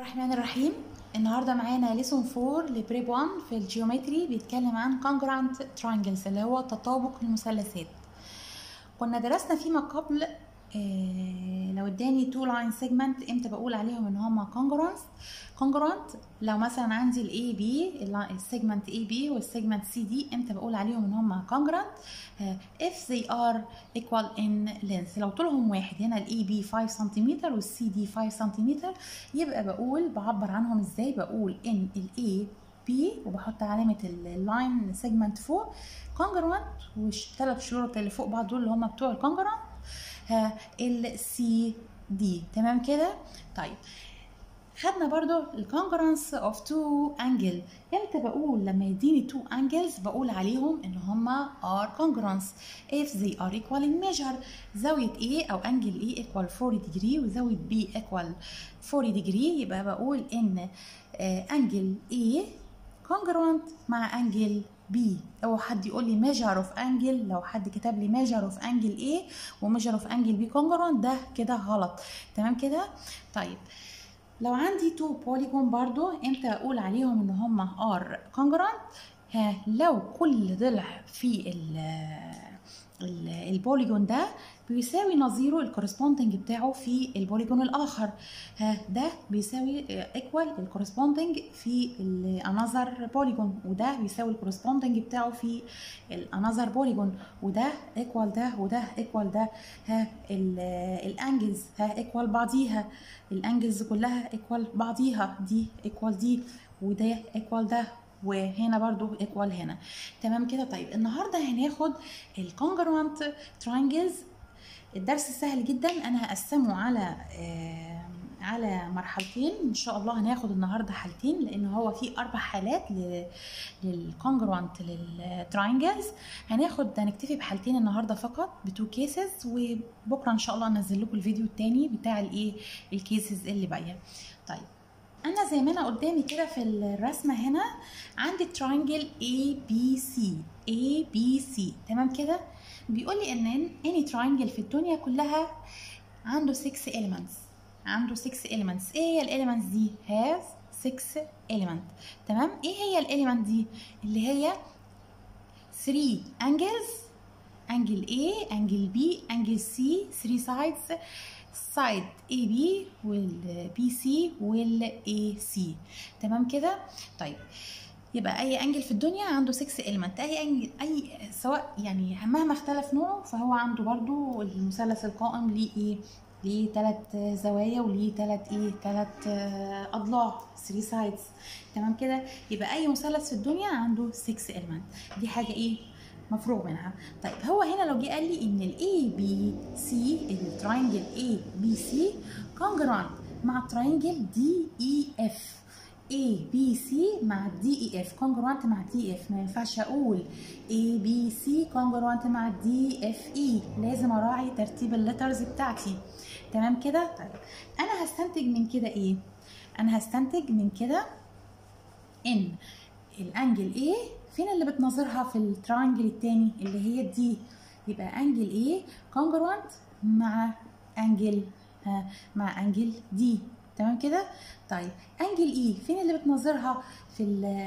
الرحمن الرحيم النهارده معانا ليسون 4 لبريب 1 في الجيومتري بيتكلم عن congruent triangles اللي هو تطابق المثلثات كنا درسنا فيما قبل آه لو اداني تو لاين سيجمنت امتى بقول عليهم ان هما congruent congruent لو مثلا عندي الاي بي السيجمنت اي بي والسيجمنت سي دي امتى بقول عليهم ان هما congruent آه if they are equal in length لو طولهم واحد هنا الاي بي 5 سنتيمتر والسي دي 5 سنتيمتر يبقى بقول بعبر عنهم ازاي بقول ان الاي بي وبحط علامه اللاين سيجمنت فوق congruent والثلاث شروط اللي فوق بعض دول اللي هم بتوع الكونجرانت السي دي تمام كده طيب خدنا برضو الكونجرانس اوف تو انجل امتى بقول لما يديني تو انجلز بقول عليهم ان هما ار congruents if they are equal in measure زاوية A او انجل A equal 40 degree وزاوية B equal 40 degree يبقى بقول ان انجل A congruent مع انجل B او حد يقول لي measure of angle لو حد كتب لي measure of angle A و measure of angle B congruent ده كده غلط تمام كده طيب لو عندي تو بوليجون برضو امتى اقول عليهم ان هم ار congruent ها لو كل ضلع في ال البوليجون ده بيساوي نظيره الكورسبوندنج بتاعه في البوليجون الاخر ها ده بيساوي ايكوال الكورسبوندنج في الانذر بوليجون وده بيساوي الكورسبوندنج بتاعه في الانذر بوليجون وده ايكوال ده وده ايكوال ده ها الانجلز ها ايكوال بعضيها الانجلز كلها ايكوال بعضيها دي ايكوال دي وده ايكوال ده وهنا برضو ايكوال هنا تمام كده طيب النهارده هناخد الكونجرونت تراينجلز الدرس سهل جدا انا هقسمه على آه على مرحلتين ان شاء الله هناخد النهارده حالتين لان هو في اربع حالات للكونجرونت للتراينجلز هناخد هنكتفي بحالتين النهارده فقط بتو كيسز وبكره ان شاء الله انزل لكم الفيديو التاني بتاع الايه الكيسز اللي باقيه طيب انا زي ما انا قدامي كده في الرسمه هنا عندي تراينجل اي بي سي اي بي سي تمام كده بيقول لي ان اني تراينجل في الدنيا كلها عنده 6 elements عنده 6 elements ايه هي الاليمنتس دي has 6 element تمام ايه هي الاليمنت دي اللي هي 3 angles انجل A انجل B انجل C 3 sides سايد اي بي والبي سي والاي سي تمام كده طيب يبقى اي انجل في الدنيا عنده 6 element اي انجل اي سواء يعني مهما اختلف نوعه فهو عنده برضو المثلث القائم ليه ايه ليه ثلاث زوايا وليه ثلاث ايه ثلاث اضلاع 3 سايدز تمام كده يبقى اي مثلث في الدنيا عنده 6 element دي حاجه ايه مفروغ منها طيب هو هنا لو جه قال لي ان الاي بي سي التراينجل اي بي سي كونجرانت مع التراينجل دي اي اف اي بي سي مع دي اي اف كونجرانت مع دي اف ما ينفعش اقول اي بي سي كونجرانت مع دي اف اي لازم اراعي ترتيب الليترز بتاعتي تمام كده طيب انا هستنتج من كده ايه انا هستنتج من كده ان الانجل ايه فين اللي بتناظرها في التراينجل التاني اللي هي دي يبقى انجل ايه كونجرونت مع انجل ها مع انجل دي تمام كده طيب انجل اي فين اللي بتناظرها في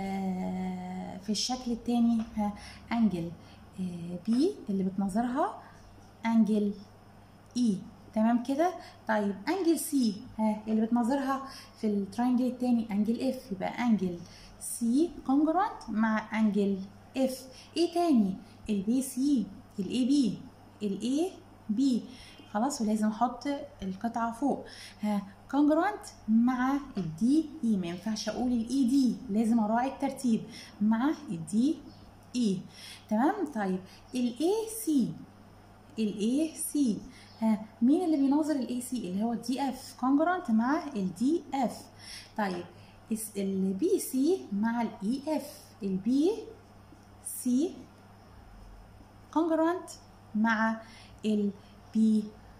في الشكل التاني ها انجل بي اللي بتناظرها انجل اي تمام كده طيب انجل سي ها اللي بتناظرها في التراينجل التاني انجل اف يبقى انجل سي congruent مع انجل اف ايه تاني البي سي الاي بي الاي بي خلاص ولازم احط القطعه فوق ها congruent مع الدي اي ما ينفعش اقول الاي دي لازم اراعي الترتيب مع الدي اي تمام طيب الاي سي الاي سي ها مين اللي بيناظر الاي سي اللي هو الدي اف congruent مع الدي اف طيب البي سي مع الاي اف البي سي congruent مع البي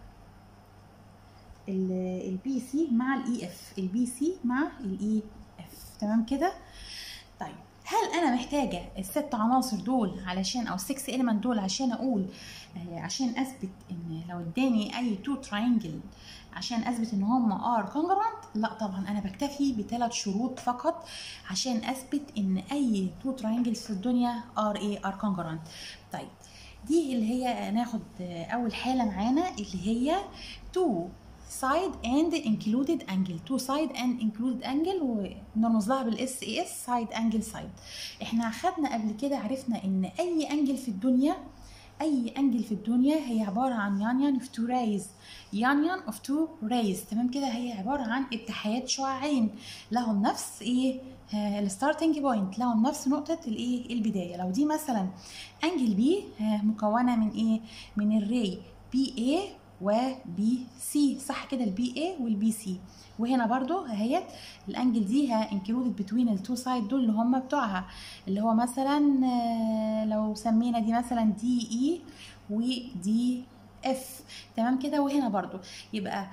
البي سي مع الاي اف البي سي مع الاي اف تمام كده طيب هل انا محتاجه الست عناصر دول علشان او السكس element دول عشان اقول آه، عشان اثبت ان لو اداني اي تو تراينجل عشان اثبت ان هم ار congruent لا طبعا انا بكتفي بثلاث شروط فقط عشان اثبت ان اي تو تراينجلز في الدنيا ار ايه ار congruent طيب دي اللي هي ناخد آه، اول حاله معانا اللي هي تو side and included angle two side and included angle ونرمز لها بالاس اي اس side angle side احنا خدنا قبل كده عرفنا ان اي انجل في الدنيا اي انجل في الدنيا هي عباره عن يانيان اوف تو رايز يانيان اوف تو رايز تمام كده هي عباره عن اتحاد شعاعين لهم نفس ايه الستارتنج بوينت لهم نفس نقطه الايه البدايه لو دي مثلا انجل بي مكونه من ايه من الري بي اي وبي سي صح كده البي اي والبي سي وهنا برضو اهيت الانجل دي ها انكلودد بتوين التو سايد دول اللي هم بتوعها اللي هو مثلا آه، لو سمينا دي مثلا دي اي ودي اف تمام كده وهنا برضو يبقى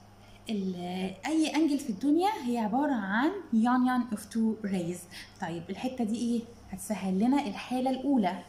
ال- اي انجل في الدنيا هي عباره عن يونيون اوف تو ريز طيب الحته دي ايه هتسهل لنا الحاله الاولى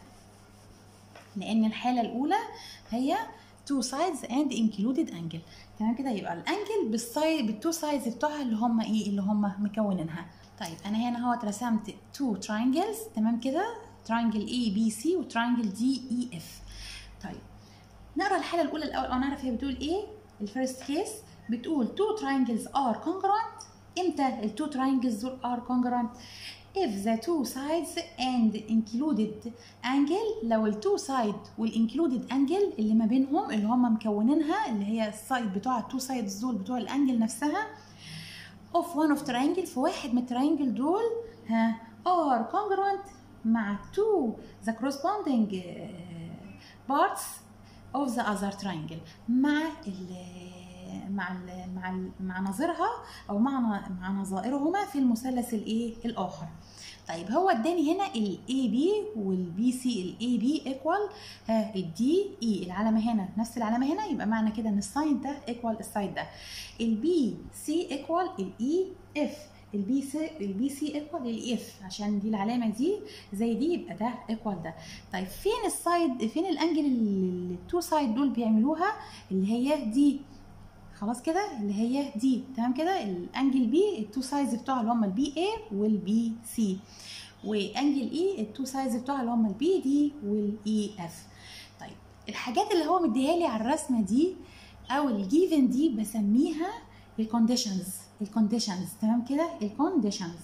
لان الحاله الاولى هي two sides and included angle تمام كده يبقى الانجل بالسايد بالتو سايدز بتوعها اللي هم ايه اللي هم مكونينها طيب انا هنا اهوت رسمت two triangles تمام كده triangle A B C وتراينجل D E F طيب نقرا الحاله الاولى الاول او نعرف هي بتقول ايه الفيرست كيس بتقول two triangles are congruent امتى التو triangles دول are congruent if the two sides and included angle لو التو سايد والincluded angle اللي ما بينهم اللي هم مكونينها اللي هي السايد بتوع التو سايدز دول بتوع الانجل نفسها of one of triangle في واحد من التراينجل دول ها are congruent مع two the corresponding uh, parts of the other triangle مع ال مع ال مع ال مع نظيرها او مع مع نظائرهما في المثلث الايه الاخر طيب هو اداني هنا ال AB وال BC ال AB equal ها ال DE العلامة هنا نفس العلامة هنا يبقى معنى كده ان الساين ده equal الساين ده ال BC equal ال EF ال بي سي ال بي سي ايكوال الاف عشان دي العلامه دي زي دي يبقى ده ايكوال ده طيب فين السايد فين الانجل اللي التو سايد دول بيعملوها اللي هي دي خلاص كده اللي هي دي تمام كده الانجل بي التو سايدز بتوعها اللي هم البي اي والبي سي وانجل اي التو سايدز بتوعها اللي هم البي دي والاي اف طيب الحاجات اللي هو مديها لي على الرسمه دي او الجيفن دي بسميها الكونديشنز الكونديشنز تمام كده الكونديشنز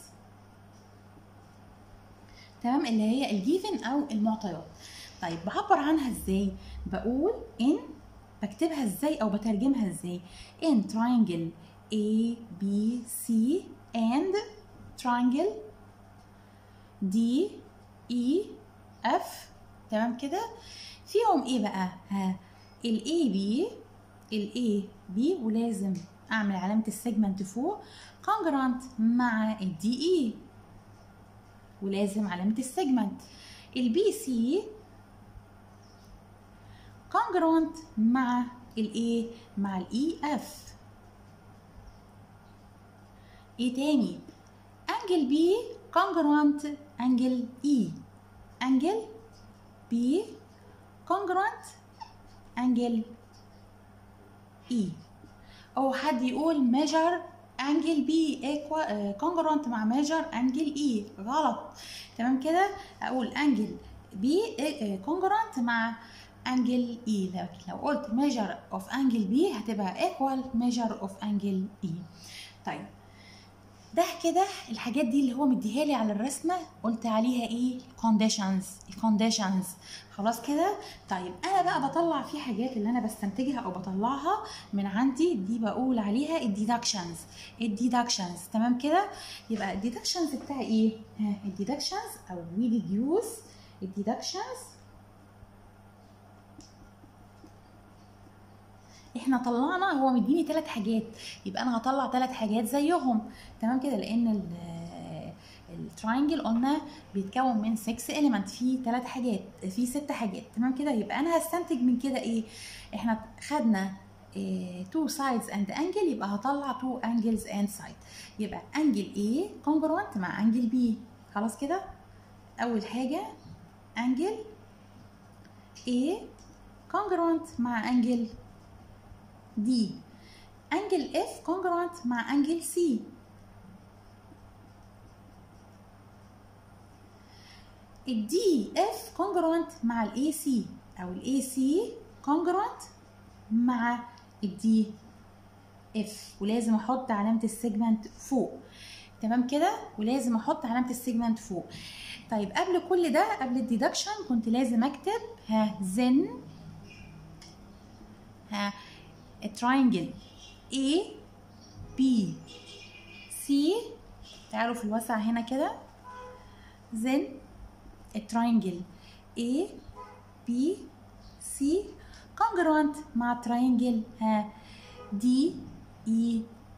تمام اللي هي الجيفن او المعطيات طيب بعبر عنها ازاي بقول ان بكتبها ازاي او بترجمها ازاي in triangle A B C and triangle D E F تمام كده فيهم ايه بقى ها ال A B ال A B ولازم اعمل علامة السيجمنت فوق congruent مع ال D E ولازم علامة السيجمنت ال B C congruent مع الايه مع الاي اف ايه تاني انجل بي congruent انجل اي انجل بي congruent انجل اي او حد يقول measure انجل بي congruent مع measure انجل اي غلط تمام كده اقول انجل بي congruent مع انجل اي لكن لو قلت measure of angle B هتبقى equal measure of angle E طيب ده كده الحاجات دي اللي هو مديها لي على الرسمه قلت عليها ايه conditions الكونديشنز خلاص كده طيب انا بقى بطلع في حاجات اللي انا بستنتجها او بطلعها من عندي دي بقول عليها الديدكشنز الديدكشنز تمام كده يبقى الديدكشنز بتاعي ايه ها الديدكشنز او we deduce الديدكشنز احنا طلعنا هو مديني ثلاث حاجات يبقى انا هطلع ثلاث حاجات زيهم تمام كده لان التراينجل قلنا بيتكون من 6 element فيه ثلاث حاجات فيه ست حاجات تمام كده يبقى انا هستنتج من كده ايه احنا خدنا إيه two sides and angle يبقى هطلع two angles and side يبقى angle A congruent مع angle B خلاص كده اول حاجه انجل A congruent مع انجل D انجل F congruent مع انجل C ال DF congruent مع ال AC او ال AC congruent مع ال DF ولازم احط علامة السيجمنت فوق تمام كده ولازم احط علامة السيجمنت فوق طيب قبل كل ده قبل الديدكشن كنت لازم اكتب ها زن ها تراينجل A B C تعالوا في الوسع هنا كده زن التراينجل A B C congruent مع تراينجل ها D E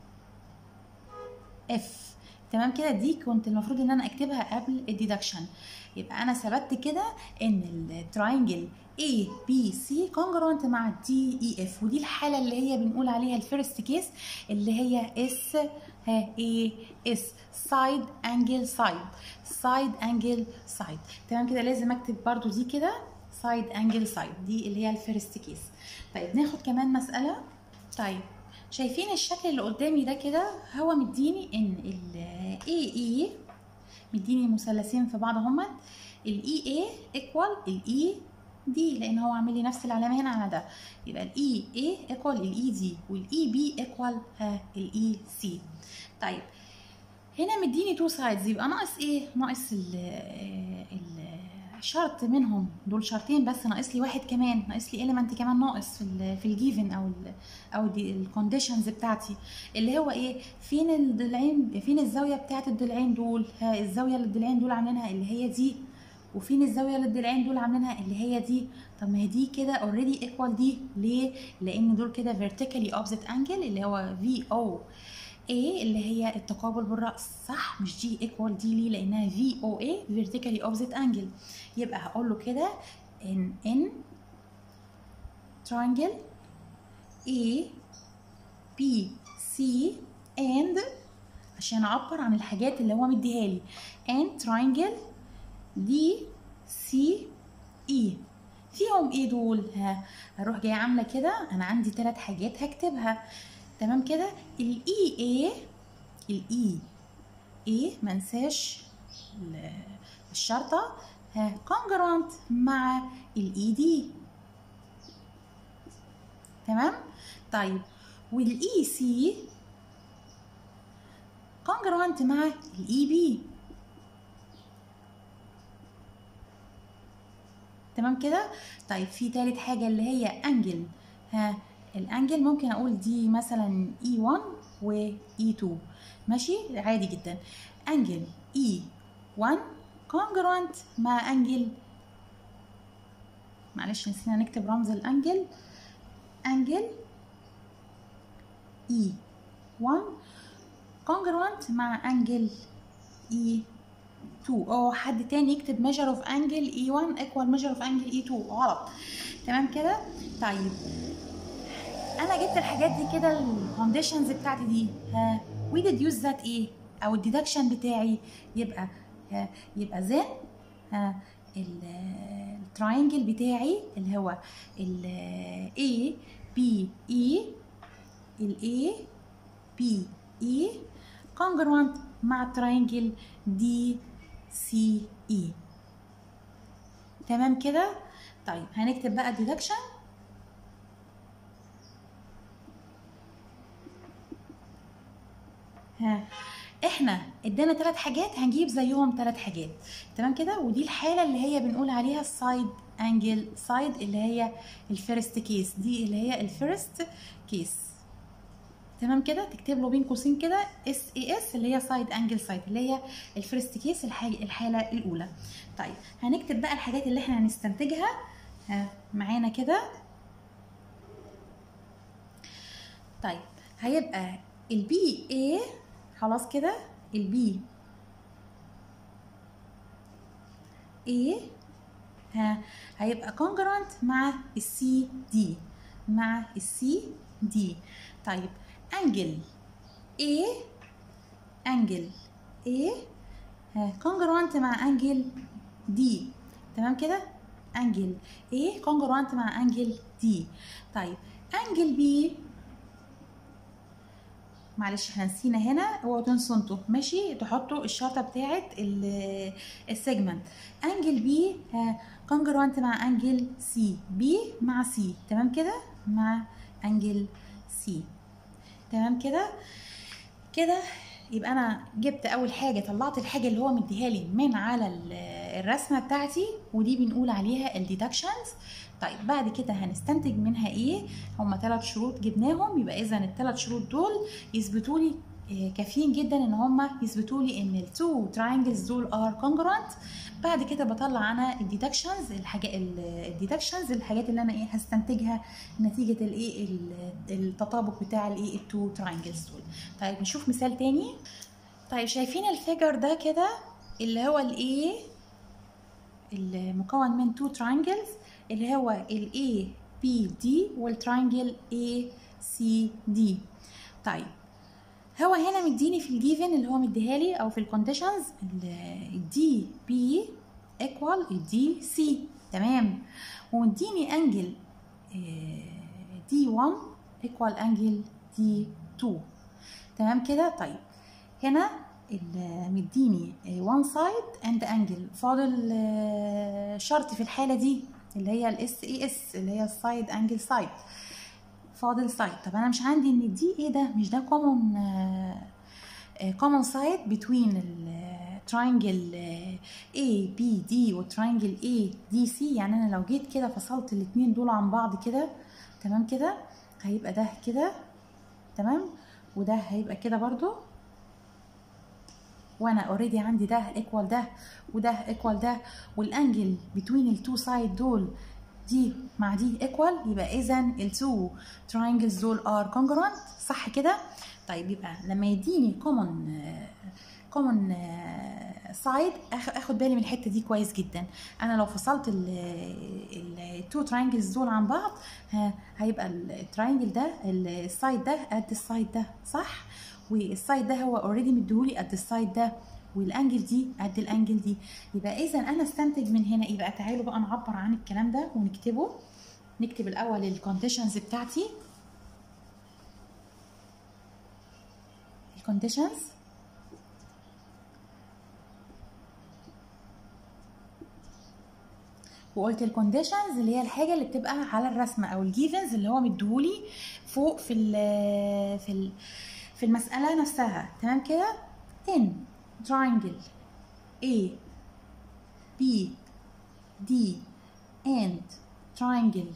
F تمام كده دي كنت المفروض ان انا اكتبها قبل الديدكشن يبقى انا ثبت كده ان التراينجل A B C congruent مع D E F ودي الحالة اللي هي بنقول عليها الفيرست كيس اللي هي S ها A S side angle side side angle side تمام كده لازم اكتب برضو دي كده side angle side دي اللي هي الفيرست كيس طيب ناخد كمان مسألة طيب شايفين الشكل اللي قدامي ده كده هو مديني ان ال AE مديني مثلثين في بعض هما ال EA equal ال ED لان هو عامل لي نفس العلامه هنا على ده يبقى ال EA equal ال ED وال EB equal ها ال EC طيب هنا مديني تو سايدز يبقى ناقص ايه ناقص ال ال شرط منهم دول شرطين بس ناقص لي واحد كمان ناقص لي element كمان ناقص في ال في الجيفن او ال او دي الكونديشنز بتاعتي اللي هو ايه فين الضلعين فين الزاويه بتاعت الضلعين دول ها الزاويه اللي الضلعين دول عاملينها اللي هي دي وفين الزاويه اللي الضلعين دول عاملينها اللي هي دي طب ما هي دي كده اوريدي ايكوال دي ليه لان دول كده فيرتيكالي اوبزيت انجل اللي هو في او A اللي هي التقابل بالرأس صح مش دي ايكوال دي ليه لانها في او اي فيرتيكالي اوبزيت انجل يبقى هقول له كده ان ان triangle A B C and عشان اعبر عن الحاجات اللي هو مديها لي and triangle D C E فيهم ايه دول ها هروح جايه عامله كده انا عندي ثلاث حاجات هكتبها تمام كده الاي اي الاي اي ما انساش الشرطه ها congruent مع الاي دي تمام طيب والاي سي congruent مع الاي بي تمام كده طيب في تالت حاجه اللي هي انجل ها الانجل ممكن اقول دي مثلا E1 و E2 ماشي عادي جدا انجل E1 congruent مع انجل معلش نسينا نكتب رمز الانجل انجل E1 congruent مع انجل E2 او حد تاني يكتب measure of angle E1 equal measure of angle E2 غلط تمام كده طيب انا جبت الحاجات دي كده الكونديشنز بتاعتي دي ها وي ديديوز ذات ايه او الديدكشن بتاعي يبقى ها يبقى زين ها التراينجل بتاعي اللي هو ال A B E ال A B E congruent مع التراينجل D C E تمام كده طيب هنكتب بقى الديدكشن ها احنا ادانا ثلاث حاجات هنجيب زيهم ثلاث حاجات تمام كده ودي الحاله اللي هي بنقول عليها السايد انجل سايد اللي هي الفيرست كيس دي اللي هي الفيرست كيس تمام كده تكتب له بين قوسين كده اس اي اس اللي هي سايد انجل سايد اللي هي الفيرست كيس الحاله الاولى طيب هنكتب بقى الحاجات اللي احنا هنستنتجها ها معانا كده طيب هيبقى البي اي خلاص كده البي A ها هيبقى congruent مع السي دي مع السي دي طيب انجل A انجل A ها congruent مع انجل دي تمام كده انجل A congruent مع انجل D طيب انجل B معلش احنا نسينا هنا اوعوا تنسوا انتوا ماشي تحطوا الشرطه بتاعه السيجمنت انجل بي كونجروانت مع انجل سي بي مع سي تمام كده مع انجل سي تمام كده كده يبقى انا جبت اول حاجه طلعت الحاجه اللي هو مديها لي من على الرسمه بتاعتي ودي بنقول عليها الديدكشنز طيب بعد كده هنستنتج منها ايه هما ثلاث شروط جبناهم يبقى اذا الثلاث شروط دول يثبتوا لي كافيين جدا ان هما يثبتوا لي ان التو تراينجلز دول ار كونجرانت بعد كده بطلع انا الديدكشنز الحاجات الديدكشنز الحاجات اللي انا ايه هستنتجها نتيجه الايه التطابق بتاع الايه التو تراينجلز دول طيب نشوف مثال تاني طيب شايفين الفيجر ده كده اللي هو الايه المكون من تو تراينجلز اللي هو ال A B D والتراينجل A C D طيب هو هنا مديني في الجيفن اللي هو مديها لي او في الكونديشنز الدي بي ايكوال الدي سي تمام ومديني انجل دي 1 ايكوال انجل دي 2 تمام كده طيب هنا مديني 1 سايد اند انجل فاضل شرط في الحاله دي اللي هي الاس اي اس اللي هي السايد انجل سايد فاضل سايد طب انا مش عندي ان دي ايه ده مش ده كومون كومون سايد بتوين التراينجل اي بي دي والتراينجل اي دي سي يعني انا لو جيت كده فصلت الاتنين دول عن بعض كده تمام كده هيبقى ده كده تمام وده هيبقى كده برضو وانا اوريدي عندي ده ايكوال ده وده ايكوال ده والانجل بتوين التو سايد دول دي مع دي ايكوال يبقى اذا التو تراينجلز دول ار كونجرونت صح كده طيب يبقى لما يديني كومون كومون سايد اخد بالي من الحته دي كويس جدا انا لو فصلت التو تراينجلز دول عن بعض هيبقى التراينجل ده السايد ده قد السايد ده صح والسايد ده هو اوريدي مديهولي قد السايد ده والانجل دي قد الانجل دي يبقى اذا انا استنتج من هنا يبقى تعالوا بقى نعبر عن الكلام ده ونكتبه نكتب الاول الكونديشنز بتاعتي الكونديشنز وقلت الكونديشنز اللي هي الحاجه اللي بتبقى على الرسمه او الجيفنز اللي هو مديهولي فوق في ال في ال في المساله نفسها تمام كده ان triangle A B D and triangle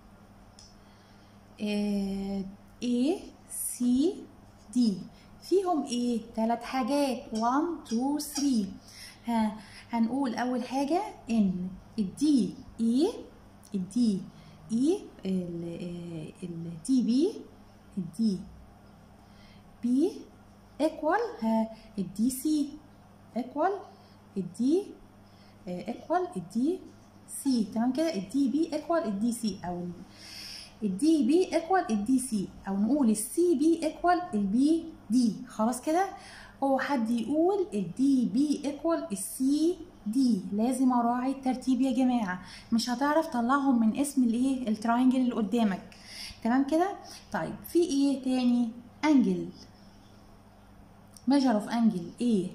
A C D فيهم ايه ثلاث حاجات 1 2 3 ها هنقول اول حاجه ان الدي اي الدي اي الدي بي الدي بي ايكوال الدي سي ايكوال الدي ايكوال الدي سي تمام كده الدي بي ايكوال الدي سي او الدي بي ايكوال الدي سي او نقول السي بي ايكوال البي دي خلاص كده هو حد يقول الدي بي ايكوال السي دي لازم اراعي الترتيب يا جماعه مش هتعرف تطلعهم من اسم الايه التراينجل اللي قدامك تمام كده طيب في ايه تاني انجل measure of angle A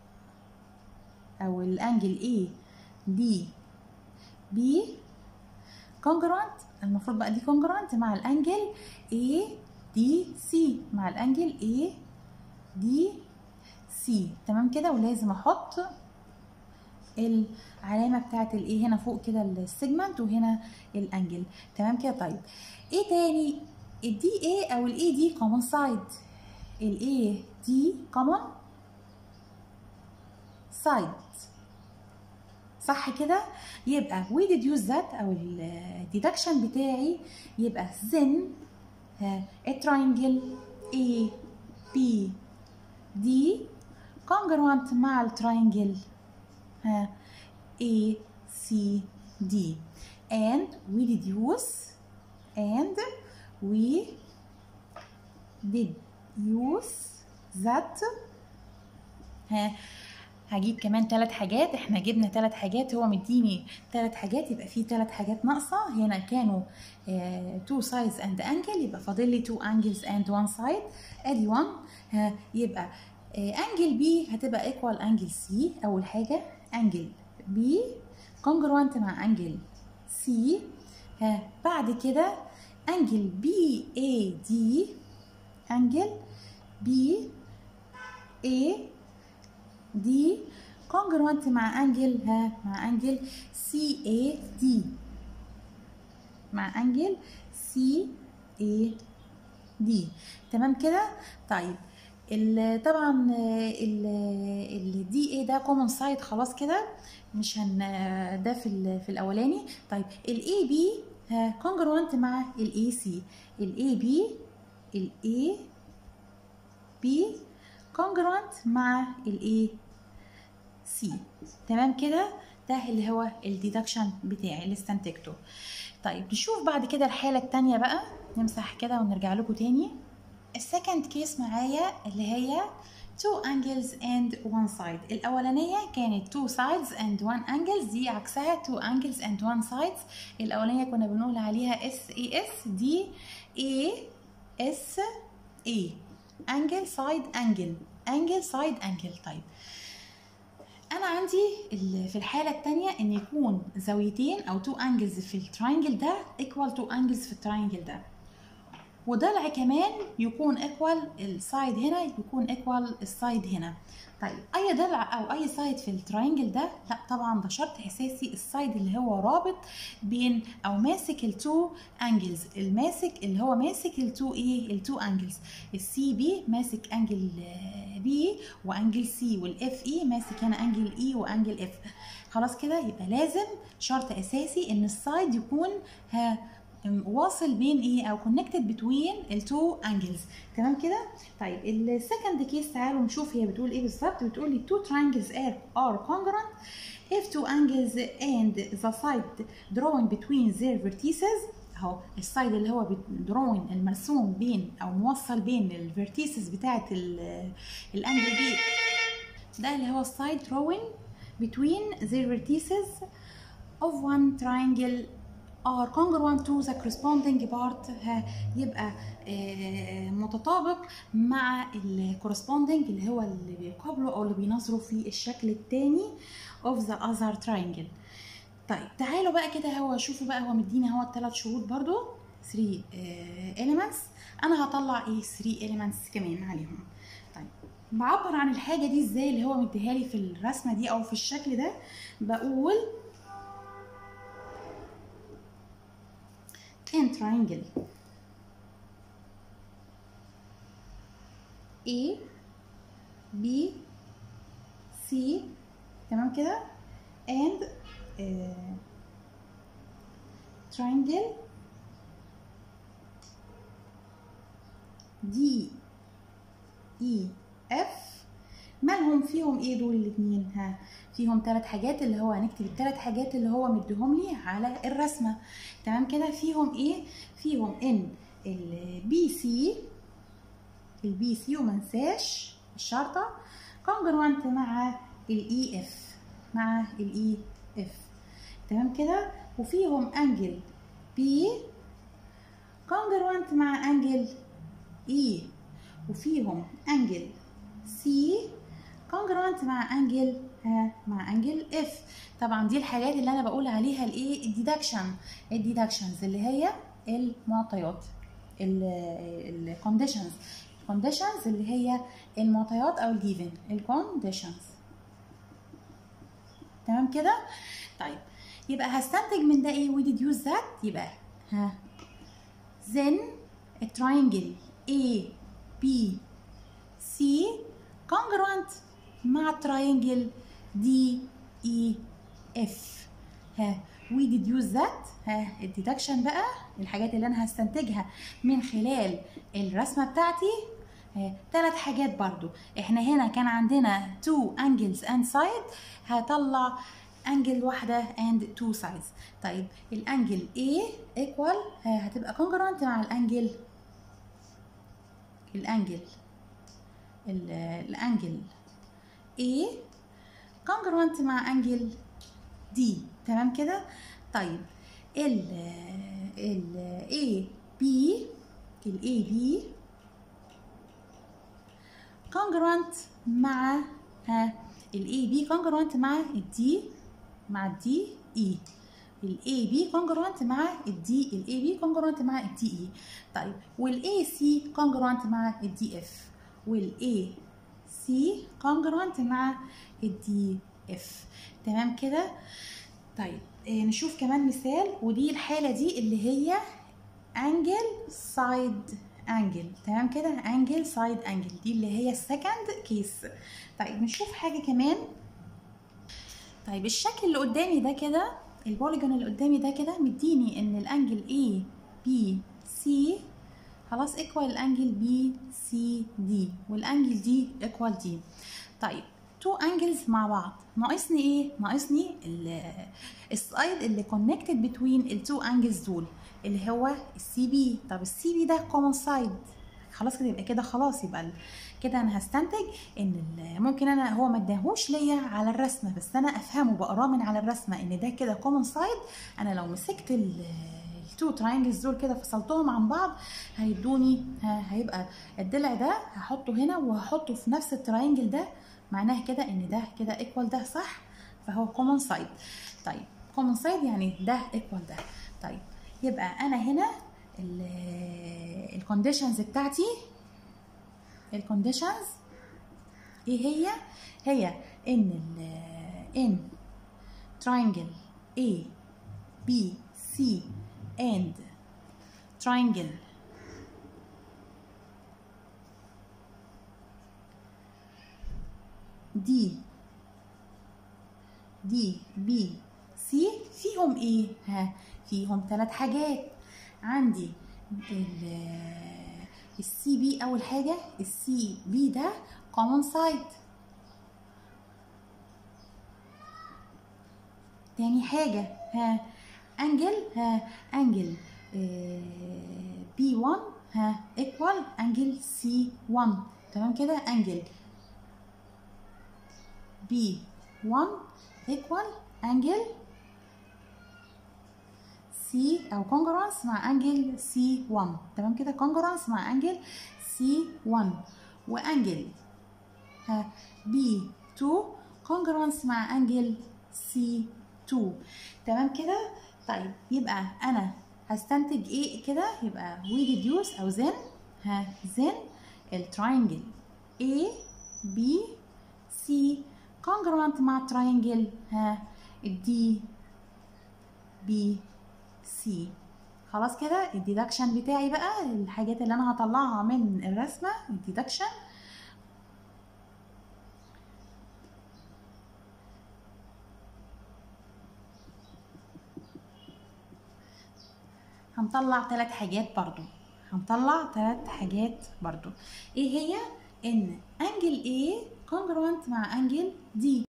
أو الأنجل A D B congruent المفروض بقى دي congruent مع الأنجل A D C مع الأنجل A D C تمام كده ولازم أحط العلامة بتاعت الايه هنا فوق كده السيجمنت وهنا الانجل تمام كده طيب ايه تاني الدي ايه او الاي دي كومن سايد الاي دي كومن سايد صح كده يبقى we deduce that او الديدكشن بتاعي يبقى then التراينجل A B D congruent مع التراينجل A C D and we deduce and we deduce that ها هجيب كمان ثلاث حاجات احنا جبنا ثلاث حاجات هو مديني ثلاث حاجات يبقى في ثلاث حاجات ناقصه هنا كانوا 2 سايدز اند انجل يبقى فاضل لي 2 انجلز اند 1 سايد ادي 1 يبقى انجل بي هتبقى ايكوال انجل سي اول حاجه انجل بي كونجروانت مع انجل سي بعد كده انجل بي اي دي انجل بي اي دي كونجروانت مع انجل ها مع انجل سي اي دي مع انجل سي اي دي تمام كده طيب ال طبعا ال دي اي ده كومن سايد خلاص كده مش هن ده في في الاولاني طيب الاي بي كونجروانت مع الاي سي الاي بي الاي بي كونجروانت مع الاي سي تمام كده ده اللي هو الديدكشن بتاعي اللي استنتجته طيب نشوف بعد كده الحاله الثانيه بقى نمسح كده ونرجع لكم تاني السكند كيس معايا اللي هي two angles and one side الأولانية كانت two sides and one angles دي عكسها two angles and one sides الأولانية كنا بنقول عليها S A S دي A S A angle side angle angle side angle طيب أنا عندي في الحالة التانية إن يكون زاويتين أو two angles في التراينجل ده equal two angles في التراينجل ده وضلع كمان يكون ايكوال السايد هنا يكون ايكوال السايد هنا طيب اي ضلع او اي سايد في التراينجل ده لا طبعا ده شرط اساسي السايد اللي هو رابط بين او ماسك التو انجلز الماسك اللي هو ماسك التو ايه التو انجلز السي بي ماسك انجل بي وانجل سي والاف اي ماسك هنا انجل اي وانجل اف خلاص كده يبقى لازم شرط اساسي ان السايد يكون ها واصل بين ايه او كونكتد بتوين التو انجلز تمام كده طيب السكند كيس تعالوا نشوف هي بتقول ايه بالظبط بتقول لي two triangles are, are congruent if two angles and the side drawing between their vertices اهو السايد اللي هو دروين المرسوم بين او موصل بين الفيرتيسز بتاعه الانجل دي ده اللي هو السايد drawing between their vertices of one triangle are congruent to the corresponding part يبقى متطابق مع ال corresponding اللي هو اللي بيقابله او اللي بينظره في الشكل الثاني of the other triangle طيب تعالوا بقى كده هو شوفوا بقى هو مديني هو الثلاث شروط برضو 3 elements انا هطلع ايه 3 elements كمان عليهم طيب بعبر عن الحاجه دي ازاي اللي هو مديها لي في الرسمه دي او في الشكل ده بقول in triangle A B C تمام كده and uh, triangle D E F مالهم فيهم ايه دول الاتنين ها فيهم ثلاث حاجات اللي هو هنكتب الثلاث حاجات اللي هو مديهم لي على الرسمه تمام كده فيهم ايه فيهم ان البي سي البي سي وما انساش الشرطه كونجروانت مع الاي اف مع الاي اف تمام كده وفيهم انجل بي كونجروانت مع انجل اي وفيهم انجل سي كونجروانت مع انجل مع انجل اف طبعا دي الحاجات اللي انا بقول عليها الايه الديدكشن الديدكشنز اللي هي المعطيات الكونديشنز الكونديشنز اللي هي المعطيات او الجيفن الكونديشنز تمام كده طيب يبقى هستنتج من ده ايه we deduce that يبقى ها then a triangle A B C congruent مع triangle D E F ها we deduce that ها الديدكشن بقى الحاجات اللي انا هستنتجها من خلال الرسمه بتاعتي ثلاث حاجات برضو احنا هنا كان عندنا two angles and side هطلع انجل واحدة and two sides طيب الانجل A equal هتبقى congruent مع الانجل الانجل الانجل A congruent مع انجل دي تمام كده طيب ال ال A B ال A B congruent مع ها ال A B congruent مع ال D مع ال D E ال A B congruent مع ال D ال A B congruent مع ال D E طيب وال A C congruent مع ال D F وال A C congruent مع ال D F تمام كده طيب إيه نشوف كمان مثال ودي الحالة دي اللي هي انجل سايد انجل تمام كده انجل سايد انجل دي اللي هي السكند كيس طيب نشوف حاجة كمان طيب الشكل اللي قدامي ده كده البوليجون اللي قدامي ده كده مديني ان الانجل A B C خلاص ايكوال الانجل B C D والانجل دي ايكوال دي طيب تو انجلز مع بعض ناقصني ايه ناقصني السايد اللي كونكتد بتوين التو انجلز دول اللي هو السي بي طب السي بي ده كومن سايد خلاص كده يبقى كده خلاص يبقى كده انا هستنتج ان ممكن انا هو ما اداهوش ليا على الرسمه بس انا افهمه بقراه من على الرسمه ان ده كده كومن سايد انا لو مسكت التو تراينجلز دول كده فصلتهم عن بعض هيدوني هيبقى الضلع ده هحطه هنا وهحطه في نفس التراينجل ده معناها كده ان ده كده ايكوال ده صح فهو كومن سايد طيب كومن سايد يعني ده ايكوال ده طيب يبقى انا هنا الكونديشنز بتاعتي الكونديشنز ايه هي هي ان ال ان triangle A B C and triangle دي دي بي سي فيهم ايه ها فيهم ثلاث حاجات عندي السي بي اول حاجه السي بي ده common side تاني حاجه ها انجل ها انجل بي 1 ها ايكوال انجل سي 1 تمام كده انجل B1 equal angle C أو congruence مع angle C1 تمام كده congruence مع angle C1 وانجل B2 congruence مع angle C2 تمام كده طيب يبقى أنا هستنتج إيه كده يبقى we deduce أو then ها then التراينجل A B C congruent مع triangle ها الدي بي سي خلاص كده الديدكشن بتاعي بقى الحاجات اللي انا هطلعها من الرسمه الديدكشن هنطلع ثلاث حاجات برضو هنطلع ثلاث حاجات برضو ايه هي ان انجل A congruent مع انجل D